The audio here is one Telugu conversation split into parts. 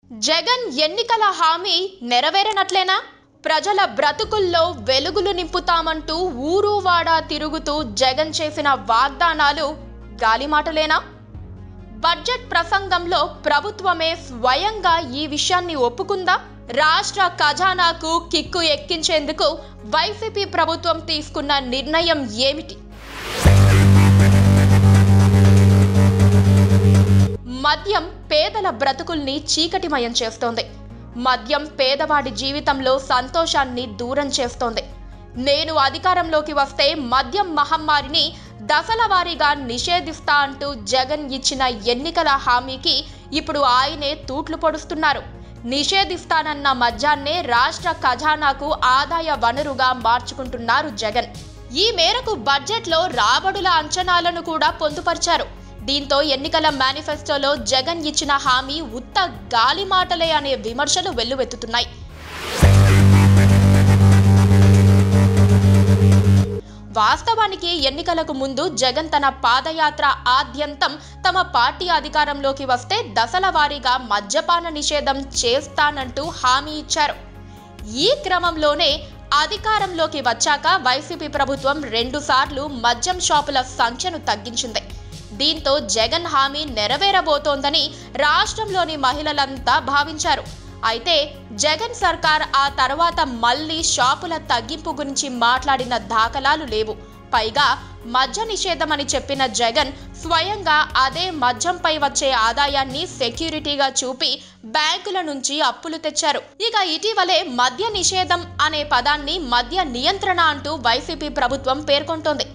జగన్ ఎన్నికల హామీ నెరవేరనట్లేనా ప్రజల బ్రతుకుల్లో వెలుగులు నింపుతామంటూ ఊరు వాడా తిరుగుతూ జగన్ చేసిన వాగ్దానాలు గాలిమాటలేనా బడ్జెట్ ప్రసంగంలో ప్రభుత్వమే స్వయంగా ఈ విషయాన్ని ఒప్పుకుందా రాష్ట్ర ఖజానాకు కిక్కు ఎక్కించేందుకు వైసీపీ ప్రభుత్వం తీసుకున్న నిర్ణయం ఏమిటి మద్యం పేదల బ్రతుకుల్ని చీకటిమయం చేస్తోంది మద్యం పేదవాడి జీవితంలో సంతోషాన్ని దూరం చేస్తోంది నేను అధికారంలోకి వస్తే మద్యం మహమ్మారిని దశల వారీగా నిషేధిస్తా అంటూ జగన్ ఇచ్చిన ఎన్నికల హామీకి ఇప్పుడు ఆయనే తూట్లు పొడుస్తున్నారు నిషేధిస్తానన్న మద్యాన్నే రాష్ట్ర ఖజానాకు ఆదాయ వనరుగా మార్చుకుంటున్నారు జగన్ ఈ మేరకు బడ్జెట్లో రాబడుల అంచనాలను కూడా పొందుపరిచారు దీంతో ఎన్నికల మేనిఫెస్టోలో జగన్ ఇచ్చిన హామీ ఉత్త గాలి మాటలే అనే విమర్శలు వెల్లువెత్తుతున్నాయి వాస్తవానికి ఎన్నికలకు ముందు జగన్ తన పాదయాత్ర ఆద్యంతం తమ పార్టీ అధికారంలోకి వస్తే దశల వారీగా మద్యపాన నిషేధం చేస్తానంటూ హామీ ఇచ్చారు ఈ క్రమంలోనే అధికారంలోకి వచ్చాక వైసీపీ ప్రభుత్వం రెండుసార్లు మద్యం షాపుల సంఖ్యను తగ్గించింది దీంతో జగన్ హామీ నెరవేరబోతోందని రాష్ట్రంలోని మహిళలంతా భావించారు అయితే జగన్ సర్కార్ ఆ తర్వాత మళ్ళీ షాపుల తగ్గింపు గురించి మాట్లాడిన దాఖలాలు లేవు పైగా మద్య నిషేధం అని చెప్పిన జగన్ స్వయంగా అదే మద్యంపై వచ్చే ఆదాయాన్ని సెక్యూరిటీగా చూపి బ్యాంకుల నుంచి అప్పులు తెచ్చారు ఇక ఇటీవలే మద్య నిషేధం అనే పదాన్ని మద్య నియంత్రణ అంటూ వైసీపీ ప్రభుత్వం పేర్కొంటోంది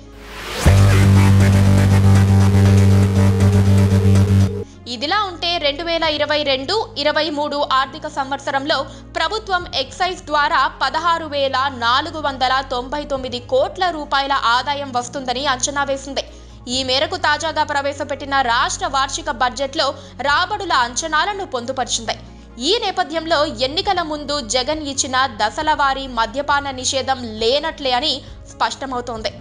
ఇదిలా ఉంటే రెండు వేల ఇరవై రెండు ఇరవై మూడు ఆర్థిక సంవత్సరంలో ప్రభుత్వం ఎక్సైజ్ ద్వారా పదహారు వేల నాలుగు వందల తొంభై తొమ్మిది కోట్ల రూపాయల ఆదాయం వస్తుందని అంచనా వేసింది ఈ మేరకు తాజాగా ప్రవేశపెట్టిన రాష్ట్ర వార్షిక బడ్జెట్లో రాబడుల అంచనాలను పొందుపరిచింది ఈ నేపథ్యంలో ఎన్నికల ముందు జగన్ ఇచ్చిన దశల వారీ మద్యపాన నిషేధం లేనట్లే అని స్పష్టమవుతోంది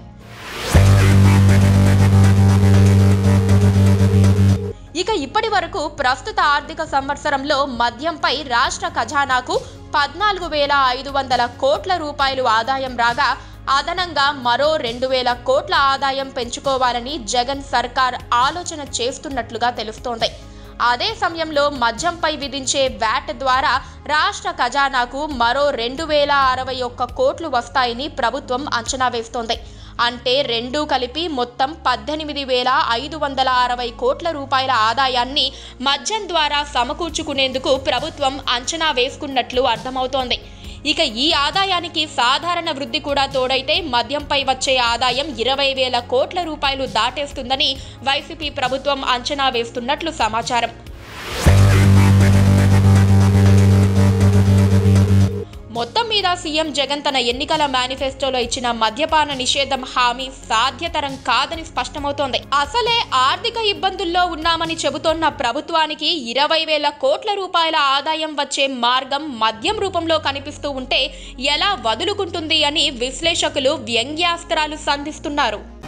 ఇక ఇప్పటి వరకు ప్రస్తుత ఆర్థిక సంవత్సరంలో మద్యంపై రాష్ట్ర ఖజానాకు పద్నాలుగు వేల ఐదు వందల కోట్ల రూపాయలు ఆదాయం రాగా అదనంగా మరో రెండు వేల కోట్ల ఆదాయం పెంచుకోవాలని జగన్ సర్కార్ ఆలోచన చేస్తున్నట్లుగా తెలుస్తోంది అదే సమయంలో మద్యంపై విధించే వ్యాట్ ద్వారా రాష్ట్ర ఖజానాకు మరో రెండు వేల అరవై ఒక్క కోట్లు వస్తాయని ప్రభుత్వం అంచనా వేస్తోంది అంటే రెండూ కలిపి మొత్తం పద్దెనిమిది వేల ఐదు వందల అరవై కోట్ల రూపాయల ఆదాయాన్ని మద్యం ద్వారా సమకూర్చుకునేందుకు ప్రభుత్వం అంచనా వేసుకున్నట్లు అర్థమవుతోంది ఇక ఈ ఆదాయానికి సాధారణ వృద్ధి కూడా తోడైతే మద్యంపై వచ్చే ఆదాయం ఇరవై వేల కోట్ల రూపాయలు దాటేస్తుందని వైసీపీ ప్రభుత్వం అంచనా వేస్తున్నట్లు సమాచారం మొత్తం మీద సీఎం జగన్ తన ఎన్నికల మేనిఫెస్టోలో ఇచ్చిన మద్యపాన నిషేధం హామీ సాధ్యతరం కాదని స్పష్టమవుతోంది అసలే ఆర్థిక ఇబ్బందుల్లో ఉన్నామని చెబుతోన్న ప్రభుత్వానికి ఇరవై వేల కోట్ల రూపాయల ఆదాయం వచ్చే మార్గం మద్యం రూపంలో కనిపిస్తూ ఉంటే ఎలా వదులుకుంటుంది అని విశ్లేషకులు వ్యంగ్యాస్త్రాలు సంధిస్తున్నారు